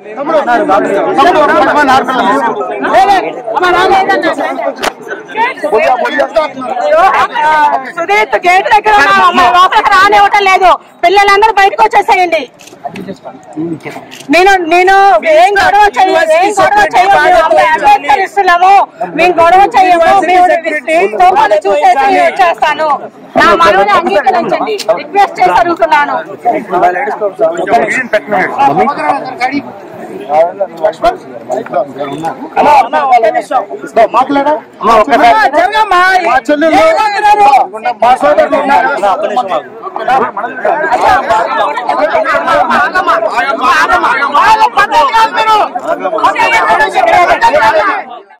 Sudeep gate దగ్గర ఉన్నాం. మా లోపలికి రానివ్వటం లేదు పిల్లలందరూ బయటకు వచ్చేసేయండి నేను నేను ఏం గొడవ చెయ్య ఏం గొడవ చెయ్యము అంబేద్కర్ ఇస్తున్నాము మేము గొడవ చెయ్యము మేము తోమలు చూసేసి నేను వచ్చేస్తాను నా మనవుని అంగీకరించండి రిక్వెస్ట్ చేసి అడుగుతున్నాను మాట్లాడా జరగమ్మా మా చెల్లెలు మా సోదరులు ఉన్నారు ఆగమ్మా. ఆగమ్మా. ఆగమ్మా. పద్ధతి కాదు మీరు.